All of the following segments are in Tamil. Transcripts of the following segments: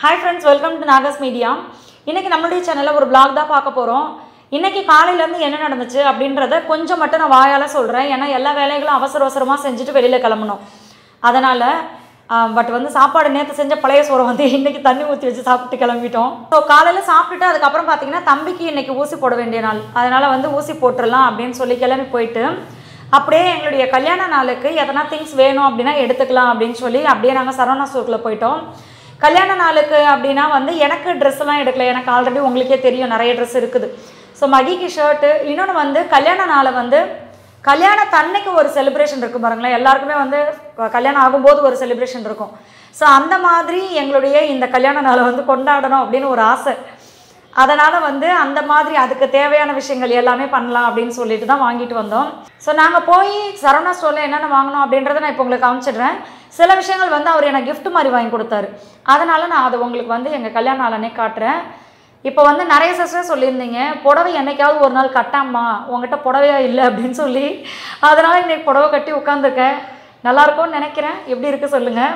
hi friends welcome to Nagas media இன்றைக்கி நம்மளுடைய சேனலில் ஒரு vlog தான் பார்க்க போகிறோம் இன்றைக்கி காலையிலேருந்து என்ன நடந்துச்சு அப்படின்றத கொஞ்சம் மட்டும் நான் வாயால் சொல்கிறேன் ஏன்னா எல்லா வேலைகளும் அவசர அவசரமாக செஞ்சுட்டு வெளியில் கிளம்பணும் அதனால் பட் வந்து சாப்பாடு நேற்று செஞ்ச பழைய சோறை வந்து இன்றைக்கி தண்ணி ஊற்றி வச்சு சாப்பிட்டு கிளம்பிட்டோம் ஸோ காலையில் சாப்பிட்டுட்டு அதுக்கப்புறம் பார்த்தீங்கன்னா தம்பிக்கு இன்றைக்கி ஊசி போட வேண்டிய நாள் அதனால் வந்து ஊசி போட்டுடலாம் அப்படின்னு சொல்லி கிளம்பி போயிட்டு அப்படியே எங்களுடைய கல்யாண நாளுக்கு எதனா திங்ஸ் வேணும் அப்படின்னா எடுத்துக்கலாம் அப்படின்னு சொல்லி அப்படியே நாங்கள் சரவணா ஸ்டோரில் போயிட்டோம் கல்யாண நாளுக்கு அப்படின்னா வந்து எனக்கு ட்ரெஸ் எல்லாம் எடுக்கல எனக்கு ஆல்ரெடி உங்களுக்கே தெரியும் நிறைய ட்ரெஸ் இருக்குது ஸோ மகிக்கு ஷர்ட்டு இன்னொன்று வந்து கல்யாண நாளை வந்து கல்யாண தன்னைக்கு ஒரு செலிப்ரேஷன் இருக்கும் பாருங்களேன் எல்லாருக்குமே வந்து கல்யாணம் ஆகும்போது ஒரு செலிப்ரேஷன் இருக்கும் ஸோ அந்த மாதிரி எங்களுடைய இந்த கல்யாண நாளை வந்து கொண்டாடணும் அப்படின்னு ஒரு ஆசை அதனால் வந்து அந்த மாதிரி அதுக்கு தேவையான விஷயங்கள் எல்லாமே பண்ணலாம் அப்படின்னு சொல்லிட்டு தான் வாங்கிட்டு வந்தோம் ஸோ நாங்கள் போய் சரவணா ஸ்டோரில் என்னென்ன வாங்கினோம் அப்படின்றத நான் இப்போ உங்களுக்கு காமிச்சிடுறேன் சில விஷயங்கள் வந்து அவர் எனக்கு gift மாதிரி வாங்கி கொடுத்தாரு அதனால் நான் அதை உங்களுக்கு வந்து எங்கள் கல்யாண நாளனே காட்டுறேன் இப்போ வந்து நிறைய சிஸ்டர் சொல்லியிருந்தீங்க புடவை என்னைக்காவது ஒரு நாள் கட்டாம்மா உங்ககிட்ட புடவையா இல்லை அப்படின்னு சொல்லி அதனால் இன்னைக்கு புடவை கட்டி உட்காந்துருக்கேன் நல்லா இருக்கும்னு நினைக்கிறேன் எப்படி இருக்குது சொல்லுங்கள்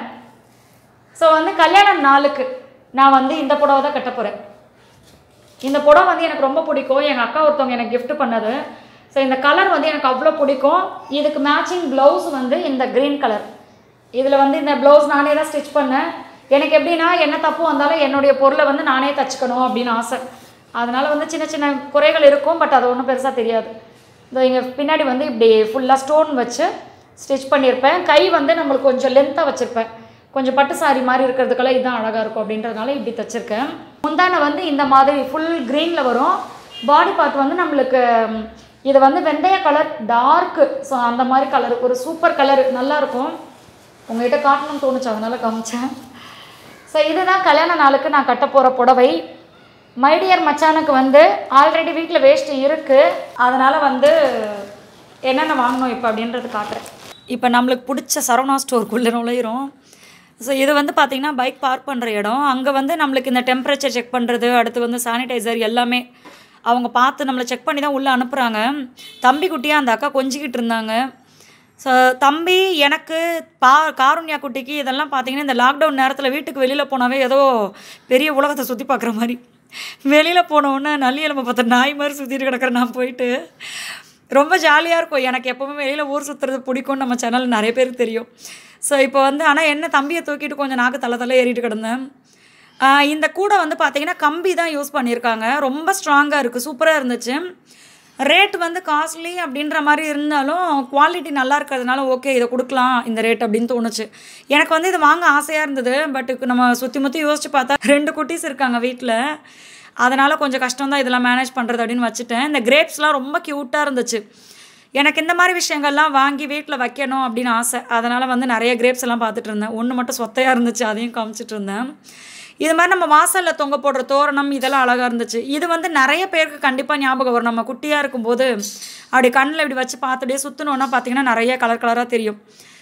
ஸோ வந்து கல்யாண நாளுக்கு நான் வந்து இந்த புடவை தான் கட்ட போகிறேன் இந்த புடவை வந்து எனக்கு ரொம்ப பிடிக்கும் எங்கள் அக்கா ஒருத்தவங்க எனக்கு gift பண்ணது ஸோ இந்த கலர் வந்து எனக்கு அவ்வளோ பிடிக்கும் இதுக்கு மேட்சிங் ப்ளவுஸ் வந்து இந்த க்ரீன் கலர் இதில் வந்து இந்த ப்ளவுஸ் நானே தான் ஸ்டிச் பண்ணேன் எனக்கு எப்படின்னா என்ன தப்பு வந்தாலும் என்னுடைய பொருளை வந்து நானே தச்சுக்கணும் அப்படின்னு ஆசை அதனால் வந்து சின்ன சின்ன குறைகள் இருக்கும் பட் அது ஒன்றும் பெருசாக தெரியாது இந்த இங்கே பின்னாடி வந்து இப்படி ஃபுல்லாக ஸ்டோன் வச்சு ஸ்டிச் பண்ணியிருப்பேன் கை வந்து நம்மளுக்கு கொஞ்சம் லென்த்தாக வச்சுருப்பேன் கொஞ்சம் பட்டு சாரி மாதிரி இருக்கிறதுக்கெல்லாம் இதுதான் அழகாக இருக்கும் அப்படின்றதுனால இப்படி தச்சிருக்கேன் முந்தானை வந்து இந்த மாதிரி ஃபுல் க்ரீனில் வரும் பாடி பார்ட் வந்து நம்மளுக்கு ம், இது வந்து வெந்தய கலர் டார்க்கு ஸோ அந்த மாதிரி கலர் ஒரு சூப்பர் கலர் நல்லாயிருக்கும் உங்ககிட்ட காட்டணும்னு தோணுச்சு அதனால காமிச்சேன் ஸோ இதுதான் கல்யாண நாளுக்கு நான் கட்ட போகிற புடவை மைடியர் மச்சானுக்கு வந்து ஆல்ரெடி வீட்டில் வேஸ்ட்டு இருக்குது அதனால் வந்து என்னென்ன வாங்கணும் இப்போ அப்படின்றது காட்டுறேன் இப்போ நம்மளுக்கு பிடிச்ச சரவணா ஸ்டோருக்குள்ளே நுழையிறோம் ஸோ இது வந்து பார்த்திங்கன்னா பைக் பார்க் பண்ணுற இடம் அங்கே வந்து நம்மளுக்கு இந்த டெம்பரேச்சர் செக் பண்ணுறது அடுத்து வந்து சானிடைசர் எல்லாமே அவங்க பார்த்து நம்மளை செக் பண்ணி தான் உள்ளே அனுப்புகிறாங்க தம்பி குட்டியாக அந்த அக்கா கொஞ்சிக்கிட்டு இருந்தாங்க ஸோ தம்பி எனக்கு பா காருண்யா குட்டிக்கு இதெல்லாம் பார்த்தீங்கன்னா இந்த லாக்டவுன் நேரத்தில் வீட்டுக்கு வெளியில் போனாவே ஏதோ பெரிய உலகத்தை சுற்றி பார்க்குற மாதிரி வெளியில் போனோடனே நல்லி எலும்பை பார்த்த நாய் மாதிரி சுற்றிட்டு கிடக்குறேன் நான் போயிட்டு ரொம்ப ஜாலியாக இருக்கும் எனக்கு எப்போவுமே வெளியில் ஊர் சுற்றுறது பிடிக்கும்னு நம்ம சேனல் நிறைய பேருக்கு தெரியும் ஸோ இப்போ வந்து ஆனால் என்ன தம்பியை தூக்கிட்டு கொஞ்சம் நாக்கு தலை தலை ஏறிட்டு கிடந்தேன் ஆஹ் இந்த கூடை வந்து பார்த்தீங்கன்னா கம்பி தான் யூஸ் பண்ணியிருக்காங்க ரொம்ப ஸ்ட்ராங்காக இருக்குது சூப்பராக இருந்துச்சு ரேட் வந்து காஸ்ட்லி அப்படின்ற மாதிரி இருந்தாலும் குவாலிட்டி நல்லா இருக்கிறதுனால ஓகே இதை கொடுக்கலாம் இந்த ரேட் அப்படின்னு தோணுச்சு எனக்கு வந்து இது வாங்க ஆசையாக இருந்தது பட் நம்ம சுற்றி முற்றி யோசிச்சு பார்த்தா ரெண்டு குட்டீஸ் இருக்காங்க வீட்டில் அதனால் கொஞ்சம் கஷ்டம் தான் இதெல்லாம் மேனேஜ் பண்ணுறது அப்படின்னு வச்சுட்டேன் இந்த கிரேப்ஸ்லாம் ரொம்ப க்யூட்டாக இருந்துச்சு எனக்கு இந்த மாதிரி விஷயங்கள்லாம் வாங்கி வீட்டில் வைக்கணும் அப்படின்னு ஆசை அதனால் வந்து நிறைய கிரேப்ஸ் எல்லாம் பார்த்துட்டு இருந்தேன் ஒன்று மட்டும் சொத்தையாக இருந்துச்சு அதையும் காமிச்சிட்டு இருந்தேன் இது மாதிரி நம்ம வாசலில் தொங்க போடுற தோரணம் இதெல்லாம் அழகாக இருந்துச்சு இது வந்து நிறைய பேருக்கு கண்டிப்பாக ஞாபகம் வரும் நம்ம குட்டியாக இருக்கும்போது அப்படி கண்ணில் இப்படி வச்சு பார்த்துட்டே சுற்றணுன்னா பார்த்தீங்கன்னா நிறைய கலர் கலராக தெரியும்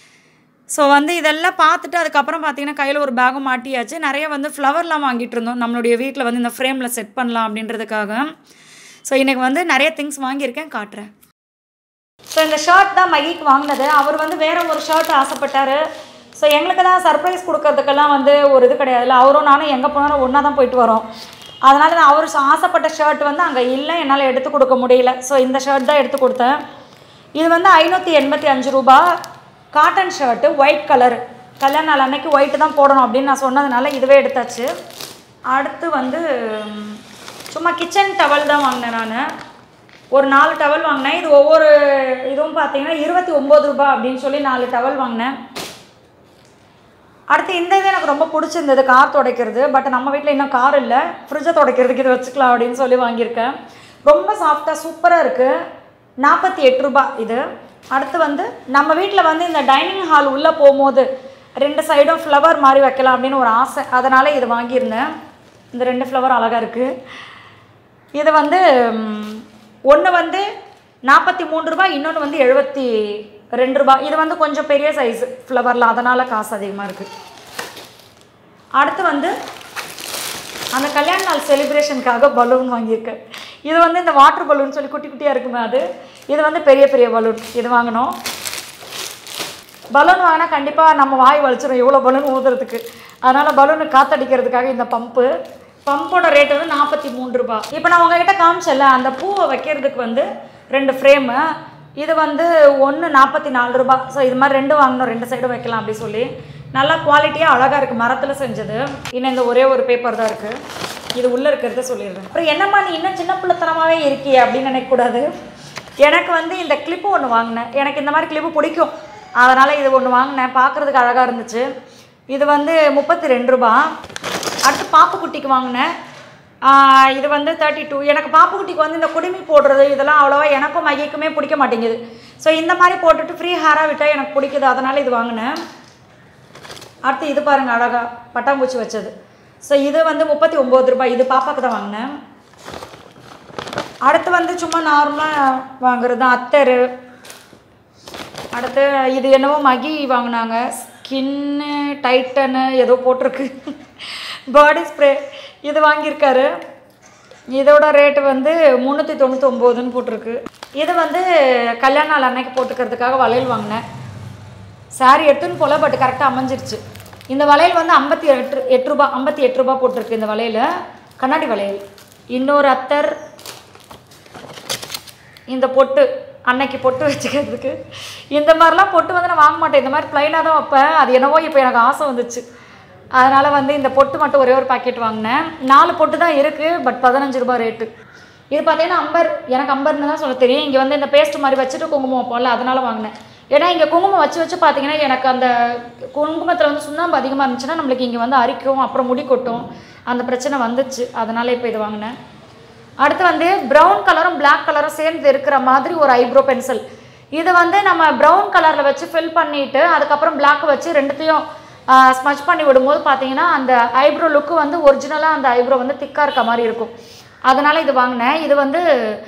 ஸோ வந்து இதெல்லாம் பார்த்துட்டு அதுக்கப்புறம் பார்த்தீங்கன்னா கையில் ஒரு பேகும் மாட்டியாச்சு நிறைய வந்து ஃப்ளவர்லாம் வாங்கிட்டு இருந்தோம் நம்மளுடைய வீட்டில் வந்து இந்த ஃப்ரேமில் செட் பண்ணலாம் அப்படின்றதுக்காக ஸோ இன்றைக்கி வந்து நிறைய திங்ஸ் வாங்கியிருக்கேன் காட்டுறேன் ஸோ இந்த ஷர்ட் தான் மகிக்கு வாங்கினது அவர் வந்து வேற ஒரு ஷர்ட் ஆசைப்பட்டார் ஸோ எங்களுக்கு தான் சர்ப்ரைஸ் கொடுக்கறதுக்கெல்லாம் வந்து ஒரு இது கிடையாதுல்ல அவரும் நானும் எங்கே போனாலும் ஒன்றா தான் போயிட்டு வரோம் அதனால் நான் அவர் ஆசைப்பட்ட ஷர்ட் வந்து அங்கே இல்லை என்னால் எடுத்து கொடுக்க முடியல ஸோ இந்த ஷர்ட் தான் எடுத்து கொடுத்தேன் இது வந்து ஐநூற்றி எண்பத்தி அஞ்சு ரூபா காட்டன் ஷர்ட்டு ஒயிட் கலர் கல்யாண நாள் அன்னைக்கு ஒயிட்டு தான் போடணும் அப்படின்னு நான் சொன்னதுனால இதுவே எடுத்தாச்சு அடுத்து வந்து ம், சும்மா கிச்சன் டவல் தான் வாங்கினேன் நான் ஒரு நாலு டவல் வாங்கினேன் இது ஒவ்வொரு இதுவும் பார்த்தீங்கன்னா இருபத்தி ஒம்பது ரூபாய் அப்படின்னு சொல்லி நாலு டவல் வாங்கினேன் அடுத்து இந்த இது எனக்கு ரொம்ப பிடிச்சிருந்தது கார் துடைக்கிறது பட் நம்ம வீட்டில் இன்னும் கார் இல்லை ஃப்ரிட்ஜை துடைக்கிறதுக்கு இது வச்சுக்கலாம் அப்படின்னு சொல்லி வாங்கியிருக்கேன் ரொம்ப சாஃப்டாக சூப்பராக இருக்குது நாற்பத்தி எட்டு ரூபாய் இது அடுத்து வந்து நம்ம வீட்டில் வந்து இந்த டைனிங் ஹால் உள்ளே போகும்போது ரெண்டு சைடும் ஃப்ளவர் மாதிரி வைக்கலாம் அப்படின்னு ஒரு ஆசை அதனால் இது வாங்கியிருந்தேன் இந்த ரெண்டு ஃப்ளவர் அழகாக இருக்குது இது வந்து ஒன்று வந்து நாற்பத்தி மூணு ரூபாய் இன்னொன்று வந்து எழுபத்தி ரெண்டு ரூபாய் இது வந்து கொஞ்சம் பெரிய சைஸ் ஃப்ளவரில் அதனால் காசு அதிகமாக இருக்குது அடுத்து வந்து அந்த கல்யாண நாள் செலிப்ரேஷனுக்காக பலூன் வாங்கியிருக்கேன் இது வந்து இந்த வாட்டர் பலூன் சொல்லி குட்டி குட்டியாக இருக்குமே அது இது வந்து பெரிய பெரிய பலூன் இது வாங்கினோம் பலூன் வாங்கினா கண்டிப்பாக நம்ம வாய் வலிச்சிடும் இவ்வளோ பலூன் ஊதுறதுக்கு அதனால் பலூனு காத்தடிக்கிறதுக்காக இந்த பம்பு பம்போட ரேட் வந்து நாற்பத்தி மூணு ரூபாய் இப்போ நான் உங்ககிட்ட காமிச்சல அந்த பூவை வைக்கிறதுக்கு வந்து ரெண்டு ஃப்ரேமு இது வந்து ஒன்று நாற்பத்தி நாலு ரூபாய் ஸோ இது மாதிரி ரெண்டு வாங்கணும் ரெண்டு சைடும் வைக்கலாம் அப்படி சொல்லி நல்லா குவாலிட்டியாக அழகாக இருக்குது மரத்தில் செஞ்சது இன்னும் இந்த ஒரே ஒரு பேப்பர் தான் இருக்குது இது உள்ளே இருக்கிறத சொல்லிடுறேன் அப்புறம் என்னம்மா நீ இன்னும் சின்ன பிள்ளைத்தனமாகவே இருக்கியே அப்படின்னு நினைக்கக்கூடாது எனக்கு வந்து இந்த கிளிப்பு ஒன்று வாங்கினேன் எனக்கு இந்த மாதிரி கிளிப்பு பிடிக்கும் அதனால் இது ஒன்று வாங்கினேன் பார்க்குறதுக்கு அழகாக இருந்துச்சு இது வந்து முப்பத்தி ரெண்டு ரூபா அடுத்து பாப்புக்குட்டிக்கு வாங்கினேன் ஆஹ் இது வந்து தேர்ட்டி டூ எனக்கு பாப்புக்குட்டிக்கு வந்து இந்த குடுமி போடுறது இதெல்லாம் அவ்வளோவா எனக்கும் மையக்குமே பிடிக்க மாட்டேங்குது ஸோ இந்த மாதிரி போட்டுட்டு ஃப்ரீ ஹேராக விட்டால் எனக்கு பிடிக்குது அதனால் இது வாங்கினேன் அடுத்து இது பாருங்கள் அழகா பட்டாம்பூச்சி வச்சது ஸோ இது வந்து முப்பத்தி ஒம்பது ரூபாய் இது பாப்பாக்கு தான் வாங்கினேன் அடுத்து வந்து சும்மா நார்மலாக வாங்குறது தான் அத்தரு அடுத்து இது என்னவோ மகி வாங்கினாங்க ஸ்கின்னு டைட்டனு ஏதோ போட்டிருக்கு பாடி ஸ்ப்ரே இது வாங்கியிருக்காரு இதோட ரேட்டு வந்து முந்நூற்றி தொண்ணூற்றி ஒம்போதுன்னு போட்டிருக்கு இது வந்து கல்யாண நாள் அன்னைக்கு போட்டுக்கிறதுக்காக வளையல் வாங்கினேன் சாரி எடுத்துன்னு போல பட் கரெக்டாக அமைஞ்சிருச்சு இந்த வளையல் வந்து ஐம்பத்தி எட்டு எட்டு ரூபா ஐம்பத்தி எட்டு ரூபா போட்டிருக்கு இந்த வளையல் கண்ணாடி வளையல் இன்னொரு அத்தர் இந்த பொட்டு அன்னைக்கு பொட்டு வச்சுக்கிறதுக்கு இந்த மாதிரிலாம் பொட்டு வந்து நான் வாங்க மாட்டேன் இந்த மாதிரி ப்ளைனாக தான் வைப்பேன் அது என்னவோ இப்போ எனக்கு ஆசை வந்துச்சு அதனால் வந்து இந்த பொட்டு மட்டும் ஒரே ஒரு பாக்கெட் வாங்கினேன் நாலு பொட்டு தான் இருக்குது பட் பதினஞ்சு ரூபாய் ரேட்டு இது பார்த்தீங்கன்னா அம்பர் எனக்கு அம்பர்னு தான் சொல்ல தெரியும் இங்கே வந்து இந்த பேஸ்ட் மாதிரி வச்சுட்டு குங்குமம் வைப்போம்ல அதனால் வாங்கினேன் ஏன்னா இங்கே குங்குமம் வச்சு வச்சு பார்த்தீங்கன்னா எனக்கு அந்த குங்குமத்தில் வந்து சுண்ணாம்பு அதிகமாக இருந்துச்சுன்னா நம்மளுக்கு இங்கே வந்து அரிக்கும் அப்புறம் முடி கொட்டும் அந்த பிரச்சனை வந்துச்சு அதனால் இப்போ இது வாங்கினேன் அடுத்து வந்து ப்ரௌன் கலரும் Black கலரும் சேர்ந்து இருக்கிற மாதிரி ஒரு ஐப்ரோ பென்சில் இது வந்து நம்ம ப்ரௌன் கலரில் வச்சு ஃபில் பண்ணிவிட்டு அதுக்கப்புறம் Black வச்சு ரெண்டுத்தையும் ஸ்மச் பண்ணி விடும்போது பார்த்தீங்கன்னா அந்த ஐப்ரோ லுக்கு வந்து ஒரிஜினலாக அந்த ஐப்ரோ வந்து திக்காக இருக்க மாதிரி இருக்கும் அதனால் இது வாங்கினேன் இது வந்து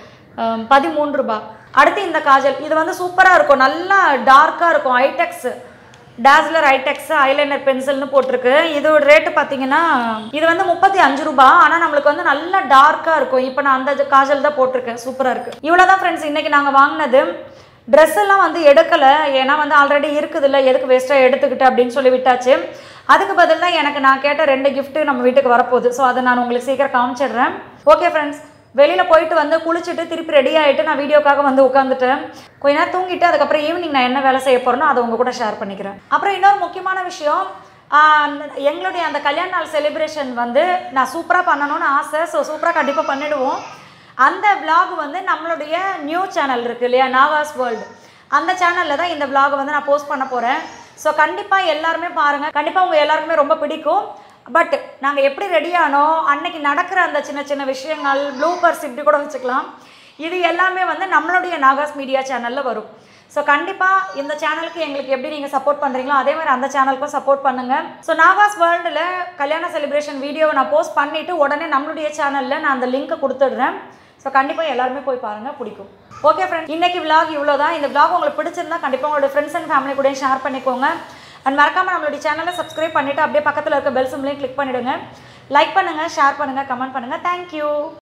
பதிமூன்று ரூபாய் அடுத்து இந்த காஜல் இது வந்து சூப்பராக இருக்கும் நல்லா டார்க்காக இருக்கும் ஐடெக்ஸ் டாஸ்லர் ஐடெக்ஸ் ஐலைனர் பென்சில்னு போட்டிருக்கு இதோட ரேட்டு பார்த்தீங்கன்னா இது வந்து முப்பத்தி அஞ்சு ரூபா ஆனால் நம்மளுக்கு வந்து நல்லா டார்க்காக இருக்கும் இப்போ நான் அந்த காஜல் தான் போட்டிருக்கேன் சூப்பராக இருக்குது இவ்வளோ தான் ஃப்ரெண்ட்ஸ் இன்றைக்கி நாங்கள் வாங்கினது ட்ரெஸ் எல்லாம் வந்து எடுக்கலை ஏன்னா வந்து ஆல்ரெடி இருக்குது இல்லை எதுக்கு வேஸ்ட்டாக எடுத்துக்கிட்டு அப்படின்னு சொல்லி விட்டாச்சு அதுக்கு பதிலாக எனக்கு நான் கேட்ட ரெண்டு gift நம்ம வீட்டுக்கு வரப்போகுது ஸோ அதை நான் உங்களுக்கு சீக்கிரம் காமிச்சிடுறேன் ஓகே ஃப்ரெண்ட்ஸ் வெளியில் போயிட்டு வந்து குளிச்சுட்டு திருப்பி ரெடி ஆகிட்டு நான் வீடியோக்காக வந்து உட்காந்துட்டேன் கொஞ்ச நேரம் தூங்கிட்டு அதுக்கப்புறம் ஈவினிங் நான் என்ன வேலை செய்ய போகிறேனோ அதை உங்கள் கூட ஷேர் பண்ணிக்கிறேன் அப்புறம் இன்னொரு முக்கியமான விஷயம் ஆஹ் அந்த- எங்களுடைய அந்த கல்யாண நாள் செலிப்ரேஷன் வந்து நான் சூப்பராக பண்ணணும்னு ஆசை ஸோ சூப்பராக கண்டிப்பாக பண்ணிடுவோம் அந்த vlog வந்து நம்மளுடைய நியூ சேனல் இருக்குது இல்லையா நாகாஸ் வேர்ல்டு அந்த சேனலில் தான் இந்த vlog வந்து நான் போஸ்ட் பண்ண போகிறேன் ஸோ கண்டிப்பாக எல்லாருமே பாருங்கள் கண்டிப்பாக உங்கள் எல்லாருக்குமே ரொம்ப பிடிக்கும் பட் நாங்கள் எப்படி ரெடி ஆனோம் அன்னைக்கு நடக்கிற அந்த சின்ன சின்ன விஷயங்கள் ப்ளூபர்ஸ் இப்படி கூட வச்சுக்கலாம் இது எல்லாமே வந்து நம்மளுடைய நாகாஸ் மீடியா சேனலில் வரும் ஸோ கண்டிப்பாக இந்த சேனலுக்கு எங்களுக்கு எப்படி நீங்கள் சப்போர்ட் பண்ணுறீங்களோ அதே மாதிரி அந்த சேனலுக்கும் சப்போர்ட் பண்ணுங்கள் ஸோ நாகாஸ் வேர்ல்டில் கல்யாண செலிப்ரேஷன் வீடியோவை நான் போஸ்ட் பண்ணிவிட்டு உடனே நம்மளுடைய சேனலில் நான் அந்த லிங்க்கை கொடுத்துடுறேன் ஸோ கண்டிப்பாக எல்லாருமே போய் பாருங்கள் பிடிக்கும் ஓகே ஃப்ரெண்ட் இன்னைக்கு vlog இவ்வளோ தான் இந்த vlog உங்களுக்கு பிடிச்சிருந்தா கண்டிப்பாக உங்களோட ஃப்ரெண்ட்ஸ் அண்ட் ஃபேமிலி கூட ஷேர் பண்ணிக்கோங்க அண்ட் மறக்காமல் நம்மளுடைய சேனலை சப்ஸ்கிரைப் பண்ணிவிட்டு அப்படியே பக்கத்தில் இருக்க பெல் சிம்லையும் கிளிக் பண்ணிவிடுங்க லைக் பண்ணுங்கள் ஷேர் பண்ணுங்கள் கமெண்ட் பண்ணுங்கள் தேங்க்யூ